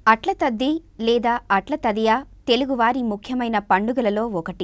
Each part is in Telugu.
అట్ల తద్ది లేదా అట్ల తదియ తెలుగువారి ముఖ్యమైన పండుగలలో ఒకటి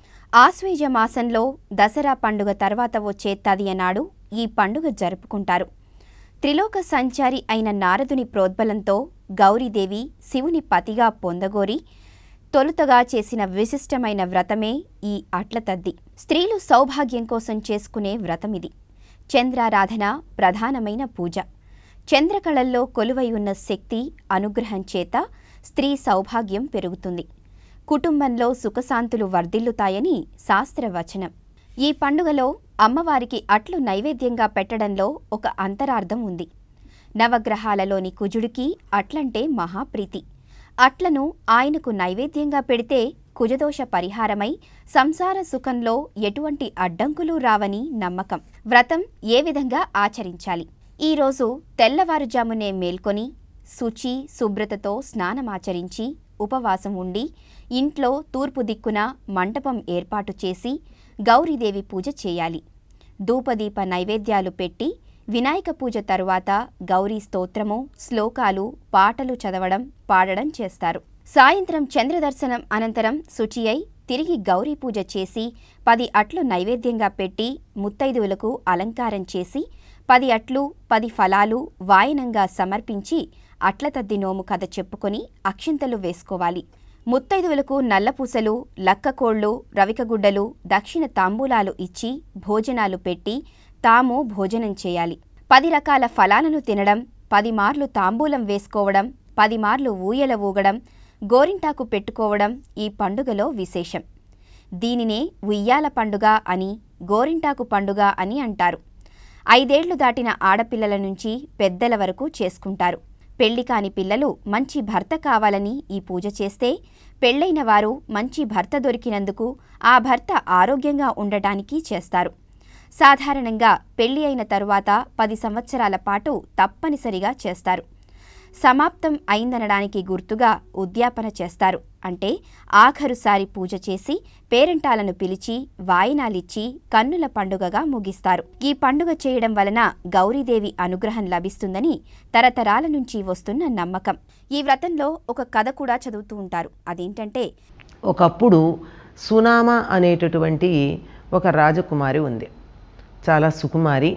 ఆశ్వేజ మాసంలో దసరా పండుగ తర్వాత వచ్చే తదియ నాడు ఈ పండుగ జరుపుకుంటారు త్రిలోక సంచారి అయిన నారదుని ప్రోద్బలంతో గౌరీదేవి శివుని పతిగా పొందగోరి తొలుతగా చేసిన విశిష్టమైన వ్రతమే ఈ అట్ల తద్ది స్త్రీలు సౌభాగ్యం కోసం చేసుకునే వ్రతమిది చంద్రారాధన ప్రధానమైన పూజ చంద్రకళల్లో కొలువై ఉన్న శక్తి అనుగ్రహం చేత స్త్రీ సౌభాగ్యం పెరుగుతుంది కుటుంబంలో సుఖశాంతులు వర్ధిల్లుతాయని శాస్త్రవచనం ఈ పండుగలో అమ్మవారికి అట్లు నైవేద్యంగా పెట్టడంలో ఒక అంతరార్థం ఉంది నవగ్రహాలలోని కుజుడికి అట్లంటే మహాప్రీతి అట్లను ఆయనకు నైవేద్యంగా పెడితే కుజదోష పరిహారమై సంసార సుఖంలో ఎటువంటి అడ్డంకులు రావని నమ్మకం వ్రతం ఏ విధంగా ఆచరించాలి ఈరోజు తెల్లవారుజామునే మేల్కొని శుచి శుభ్రతతో స్నానమాచరించి ఉపవాసం ఉండి ఇంట్లో తూర్పు దిక్కున మంటపం ఏర్పాటు చేసి గౌరీదేవి పూజ చేయాలి ధూపదీప నైవేద్యాలు పెట్టి వినాయక పూజ తరువాత గౌరీ స్తోత్రము శ్లోకాలు పాటలు చదవడం పాడడం చేస్తారు సాయంత్రం చంద్రదర్శనం అనంతరం శుచి అయి తిరిగి గౌరీ పూజ చేసి పది అట్లు నైవేద్యంగా పెట్టి ముత్తైదువులకు అలంకారం చేసి పది అట్లు పది ఫలాలు వాయనంగా సమర్పించి అట్ల తద్ది నోము కథ చెప్పుకొని అక్షింతలు వేసుకోవాలి ముత్తైదువులకు నల్లపూసలు లక్కకోళ్లు రవికగుడ్డలు దక్షిణ తాంబూలాలు ఇచ్చి భోజనాలు పెట్టి తాము భోజనం చేయాలి పది రకాల ఫలాలను తినడం పది మార్లు తాంబూలం వేసుకోవడం పది మార్లు ఊయల ఊగడం గోరింటాకు పెట్టుకోవడం ఈ పండుగలో విశేషం దీనినే ఉయ్యాల పండుగ అని గోరింటాకు పండుగ అని అంటారు ఐదేళ్లు దాటిన ఆడపిల్లల నుంచి పెద్దల వరకు చేసుకుంటారు పెళ్లి కాని పిల్లలు మంచి భర్త కావాలని ఈ పూజ చేస్తే పెళ్లైన వారు మంచి భర్త దొరికినందుకు ఆ భర్త ఆరోగ్యంగా ఉండటానికి చేస్తారు సాధారణంగా పెళ్లి అయిన తరువాత పది సంవత్సరాల పాటు తప్పనిసరిగా చేస్తారు సమాప్తం అయిందనడానికి గుర్తుగా ఉద్యాపన చేస్తారు అంటే ఆఖరుసారి పూజ చేసి పేరెంటాలను పిలిచి వాయినాలిచ్చి కన్నుల పండుగగా ముగిస్తారు ఈ పండుగ చేయడం వలన గౌరీదేవి అనుగ్రహం లభిస్తుందని తరతరాల నుంచి వస్తున్న నమ్మకం ఈ వ్రతంలో ఒక కథ కూడా చదువుతూ ఉంటారు అదేంటంటే ఒకప్పుడు సునామ అనేటటువంటి ఒక రాజకుమారి ఉంది చాలా సుకుమారి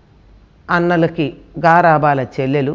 అన్నలకి గారాబాల చెల్లెలు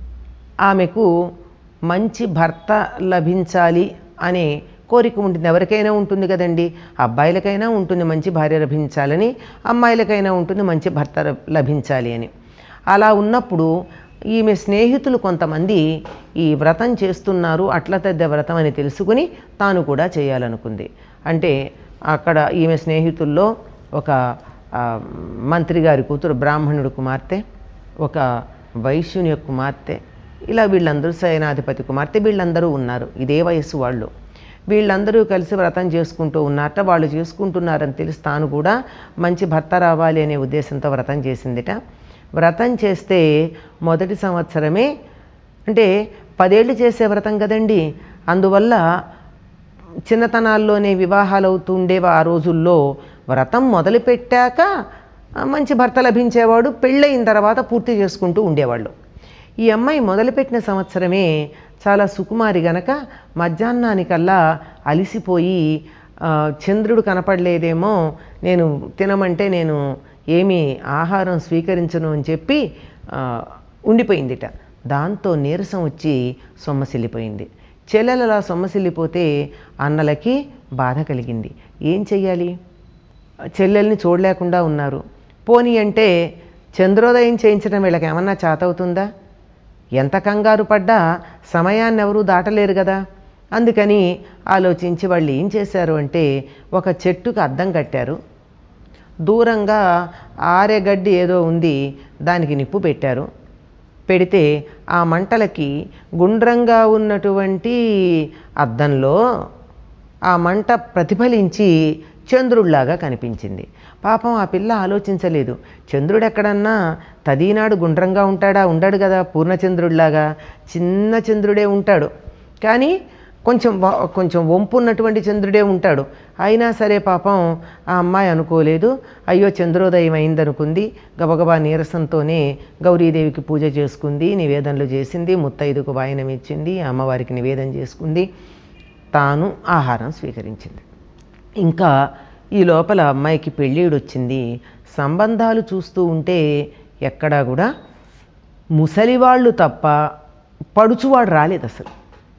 ఆమెకు మంచి భర్త లభించాలి అనే కోరిక ఉంటుంది ఎవరికైనా ఉంటుంది కదండి అబ్బాయిలకైనా ఉంటుంది మంచి భార్య లభించాలని అమ్మాయిలకైనా ఉంటుంది మంచి భర్త లభించాలి అని అలా ఉన్నప్పుడు ఈమె స్నేహితులు కొంతమంది ఈ వ్రతం చేస్తున్నారు అట్ల తద్దె వ్రతం అని తెలుసుకుని తాను కూడా చేయాలనుకుంది అంటే అక్కడ ఈమె స్నేహితుల్లో ఒక ఆ, మంత్రి గారి కూతురు బ్రాహ్మణుడు కుమార్తె ఒక వైశ్యుని యొక్క కుమార్తె ఇలా వీళ్ళందరూ సేనాధిపతి కుమార్తె వీళ్ళందరూ ఉన్నారు ఇదే వయస్సు వాళ్ళు వీళ్ళందరూ కలిసి వ్రతం చేసుకుంటూ ఉన్నారట వాళ్ళు చేసుకుంటున్నారని తెలిసి తాను కూడా మంచి భర్త రావాలి అనే ఉద్దేశంతో వ్రతం చేసిందిట వ్రతం చేస్తే మొదటి సంవత్సరమే అంటే పదేళ్ళు చేసే వ్రతం కదండి అందువల్ల చిన్నతనాల్లోనే వివాహాలు అవుతుండేవి ఆ రోజుల్లో వ్రతం మొదలుపెట్టాక ఆ, మంచి భర్త లభించేవాడు పెళ్ళయిన తర్వాత పూర్తి చేసుకుంటూ ఉండేవాళ్ళు ఈ అమ్మాయి మొదలుపెట్టిన సంవత్సరమే చాలా సుకుమారి గనక మధ్యాహ్నానికల్లా అలిసిపోయి ఆ, చంద్రుడు కనపడలేదేమో నేను తినమంటే నేను ఏమీ ఆహారం స్వీకరించను అని చెప్పి ఆ, ఉండిపోయిందిట దాంతో నీరసం వచ్చి సొమ్మసిల్లిపోయింది చెల్లెలలా సొమ్మసిల్లిపోతే అన్నలకి బాధ కలిగింది ఏం చెయ్యాలి చెల్లెల్ని చూడలేకుండా ఉన్నారు పోనీ అంటే చంద్రోదయం చేయించడం వీళ్ళకి ఏమన్నా చేతవుతుందా ఎంత కంగారు పడ్డా సమయాన్ని ఎవరూ దాటలేరు కదా అందుకని ఆలోచించి వాళ్ళు ఏం చేశారు అంటే ఒక చెట్టుకు అద్దం కట్టారు దూరంగా ఆరెగడ్డి ఏదో ఉంది దానికి నిప్పు పెట్టారు పెడితే ఆ మంటలకి గుండ్రంగా ఉన్నటువంటి అద్దంలో ఆ మంట ప్రతిఫలించి చంద్రుడిలాగా కనిపించింది పాపం ఆ పిల్ల ఆలోచించలేదు చంద్రుడు ఎక్కడన్నా తదీనాడు గుండ్రంగా ఉంటాడా ఉండడు కదా పూర్ణచంద్రుడిలాగా చిన్న చంద్రుడే ఉంటాడు కానీ కొంచెం వ- కొంచెం వంపు ఉన్నటువంటి చంద్రుడే ఉంటాడు అయినా సరే పాపం ఆ అమ్మాయి అనుకోలేదు అయ్యో చంద్రోదయం అయిందనుకుంది గబగబా నీరసంతోనే గౌరీదేవికి పూజ చేసుకుంది నివేదనలు చేసింది ముత్తైదుకు వాయనం ఇచ్చింది అమ్మవారికి నివేదన చేసుకుంది తాను ఆహారం స్వీకరించింది ఇంకా ఈ లోపల అమ్మాయికి పెళ్ళిడు వచ్చింది సంబంధాలు చూస్తూ ఉంటే ఎక్కడా కూడా ముసలివాళ్ళు తప్ప పడుచువాడు రాలేదు అసలు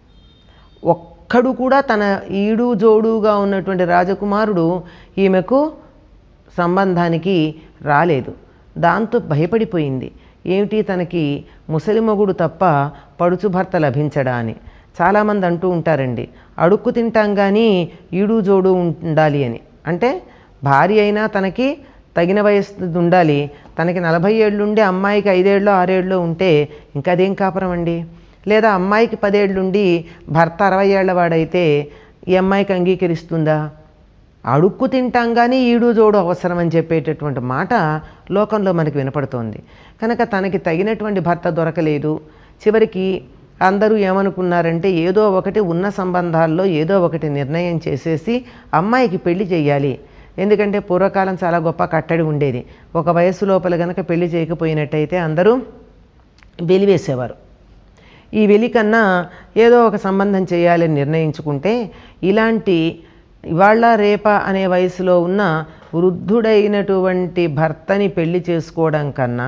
ఒక్కడు కూడా తన ఈడు జోడుగా ఉన్నటువంటి రాజకుమారుడు ఈమెకు సంబంధానికి రాలేదు దాంతో భయపడిపోయింది ఏమిటి తనకి ముసలి మొగుడు తప్ప పడుచు భర్త లభించడా అని చాలామంది అంటూ ఉంటారండి అడుక్కు తింటాం కానీ ఈడు జోడు ఉండాలి అని అంటే భార్య అయినా తనకి తగిన వయస్సు ఉండాలి తనకి నలభై ఏళ్ళు ఉండి అమ్మాయికి ఐదేళ్ళు ఆరేళ్ళు ఉంటే ఇంకా అదేం కాపురం అండి లేదా అమ్మాయికి పదేళ్ళుండి భర్త అరవై ఏళ్ల వాడైతే ఈ అమ్మాయికి అంగీకరిస్తుందా అడుక్కు తింటాం కానీ ఈడు జోడు అవసరం అని చెప్పేటటువంటి మాట లోకంలో మనకి వినపడుతోంది కనుక తనకి తగినటువంటి భర్త దొరకలేదు చివరికి అందరూ ఏమనుకున్నారంటే ఏదో ఒకటి ఉన్న సంబంధాల్లో ఏదో ఒకటి నిర్ణయం చేసేసి అమ్మాయికి పెళ్లి చేయాలి ఎందుకంటే పూర్వకాలం చాలా గొప్ప కట్టడి ఉండేది ఒక వయసు లోపల గనక పెళ్లి చేయకపోయినట్టయితే అందరూ వెలివేసేవారు ఈ వెలి కన్నా ఏదో ఒక సంబంధం చేయాలని నిర్ణయించుకుంటే ఇలాంటి ఇవాళ రేప అనే వయసులో ఉన్న వృద్ధుడైనటువంటి భర్తని పెళ్లి చేసుకోవడం కన్నా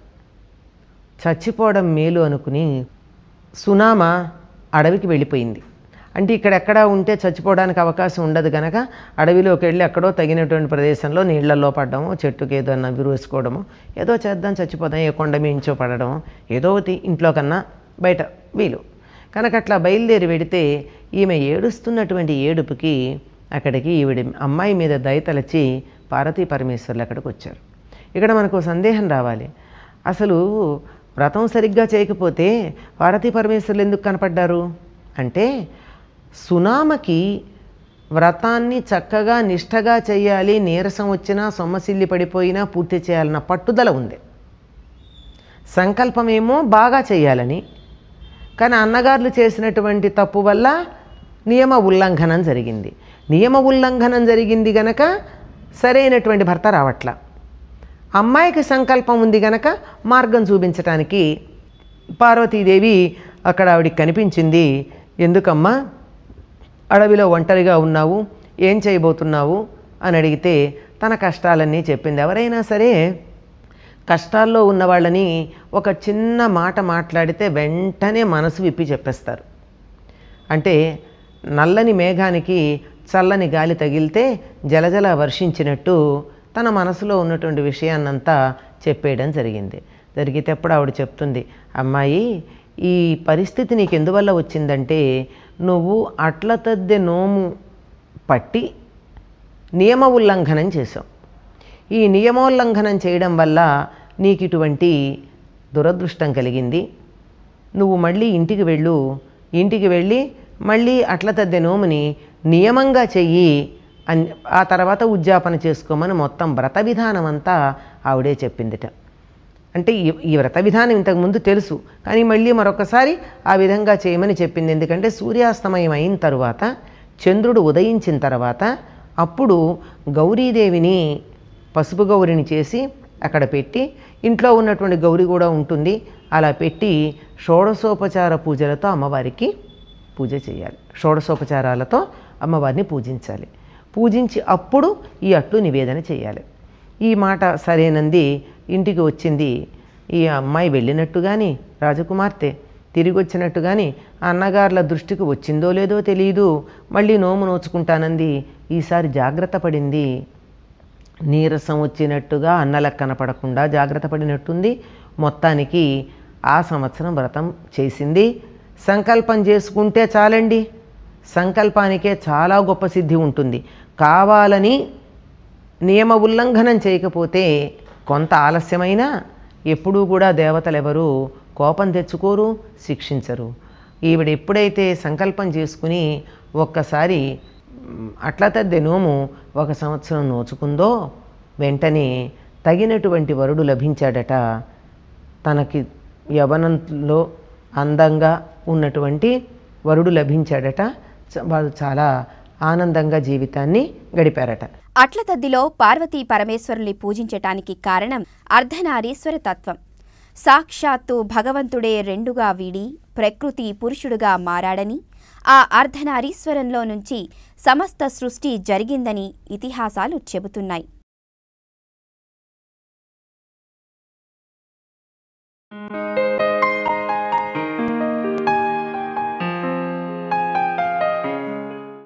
చచ్చిపోవడం మేలు అనుకుని సునామ అడవికి వెళ్ళిపోయింది అంటే ఇక్కడెక్కడ ఉంటే చచ్చిపోవడానికి అవకాశం ఉండదు కనుక అడవిలోకి వెళ్ళి ఎక్కడో తగినటువంటి ప్రదేశంలో నీళ్లలో పడ్డము చెట్టుకి ఏదో అన్న విరువేసుకోవడము ఏదో చేద్దాం చచ్చిపోదాం ఏ కొండ మించో పడడము ఏదో ఒకటి ఇంట్లో కన్నా బయట వీలు కనుక అట్లా బయలుదేరి వెడితే ఈమె ఏడుస్తున్నటువంటి ఏడుపుకి అక్కడికి ఈవిడ అమ్మాయి మీద దయతలచి పార్వతీ పరమేశ్వర్లు అక్కడికి వచ్చారు ఇక్కడ మనకు ఓ సందేహం రావాలి అసలు వ్రతం సరిగ్గా చేయకపోతే పార్వతీ పరమేశ్వర్లు ఎందుకు కనపడ్డారు అంటే సునామకి వ్రతాన్ని చక్కగా నిష్టగా చేయాలి నీరసం వచ్చినా సొమ్మసిల్లి పడిపోయినా పూర్తి చేయాలన్న పట్టుదల ఉంది సంకల్పమేమో బాగా చేయాలని కానీ అన్నగారులు చేసినటువంటి తప్పు వల్ల నియమ ఉల్లంఘనం జరిగింది నియమ ఉల్లంఘనం జరిగింది గనక సరైనటువంటి భర్త రావట్ల అమ్మాయికి సంకల్పం ఉంది గనక మార్గం చూపించటానికి పార్వతీదేవి అక్కడ ఆవిడికి కనిపించింది ఎందుకమ్మా అడవిలో ఒంటరిగా ఉన్నావు ఏం చేయబోతున్నావు అని అడిగితే తన కష్టాలన్నీ చెప్పింది ఎవరైనా సరే కష్టాల్లో ఉన్న వాళ్ళని ఒక చిన్న మాట మాట్లాడితే వెంటనే మనసు విప్పి చెప్పేస్తారు అంటే నల్లని మేఘానికి చల్లని గాలి తగిలితే జలజల వర్షించినట్టు తన మనసులో ఉన్నటువంటి విషయాన్నంతా చెప్పేయడం జరిగింది జరిగితేప్పుడు ఆవిడ చెప్తుంది అమ్మాయి ఈ పరిస్థితి నీకు ఎందువల్ల వచ్చిందంటే నువ్వు అట్ల తద్దె నోము పట్టి నియమ ఉల్లంఘనం చేశావు ఈ నియమోల్లంఘనం చేయడం వల్ల నీకు ఇటువంటి దురదృష్టం కలిగింది నువ్వు మళ్ళీ ఇంటికి వెళ్ళు ఇంటికి వెళ్ళి మళ్ళీ అట్ల తద్దె నోముని నియమంగా చెయ్యి అని ఆ తర్వాత ఉద్యాపన చేసుకోమని మొత్తం వ్రత విధానం అంతా ఆవిడే చెప్పిందిట అంటే ఈ ఈ వ్రత విధానం ఇంతకుముందు తెలుసు కానీ మళ్ళీ మరొకసారి ఆ విధంగా చేయమని చెప్పింది ఎందుకంటే సూర్యాస్తమయం అయిన తరువాత చంద్రుడు ఉదయించిన తర్వాత అప్పుడు గౌరీదేవిని పసుపు గౌరిని చేసి అక్కడ పెట్టి ఇంట్లో ఉన్నటువంటి గౌరి కూడా ఉంటుంది అలా పెట్టి షోడశోపచార పూజలతో అమ్మవారికి పూజ చేయాలి షోడశోపచారాలతో అమ్మవారిని పూజించాలి పూజించి అప్పుడు ఈ అట్లు నివేదన చేయాలి ఈ మాట సరేనంది ఇంటికి వచ్చింది ఈ అమ్మాయి వెళ్ళినట్టు కానీ రాజకుమార్తె తిరిగి వచ్చినట్టు కానీ అన్నగారుల దృష్టికి వచ్చిందో లేదో తెలియదు మళ్ళీ నోము నోచుకుంటానంది ఈసారి జాగ్రత్త పడింది నీరసం వచ్చినట్టుగా అన్నలకు కనపడకుండా జాగ్రత్త పడినట్టుంది మొత్తానికి ఆ సంవత్సరం వ్రతం చేసింది సంకల్పం చేసుకుంటే చాలండి సంకల్పానికే చాలా గొప్ప సిద్ధి ఉంటుంది కావాలని నియమ ఉల్లంఘనం చేయకపోతే కొంత ఆలస్యమైనా ఎప్పుడూ కూడా దేవతలు ఎవరు కోపం తెచ్చుకోరు శిక్షించరు ఈవిడ ఎప్పుడైతే సంకల్పం చేసుకుని ఒక్కసారి మ్, అట్ల తద్దె నోము ఒక సంవత్సరం నోచుకుందో వెంటనే తగినటువంటి వరుడు లభించాడట తనకి యవనంలో అందంగా ఉన్నటువంటి వరుడు లభించాడట చ- వాళ్ళు చాలా ఆనందంగా జీవితాన్ని గడిపారట అట్లతద్దిలో పార్వతీ పరమేశ్వరుల్ని పూజించటానికి కారణం అర్ధనారీశ్వర తత్వం సాక్షాత్తు భగవంతుడే రెండుగా వీడి ప్రకృతి పురుషుడుగా మారాడని ఆ అర్ధనారీశ్వరంలో నుంచి సమస్త సృష్టి జరిగిందని ఇతిహాసాలు చెబుతున్నాయి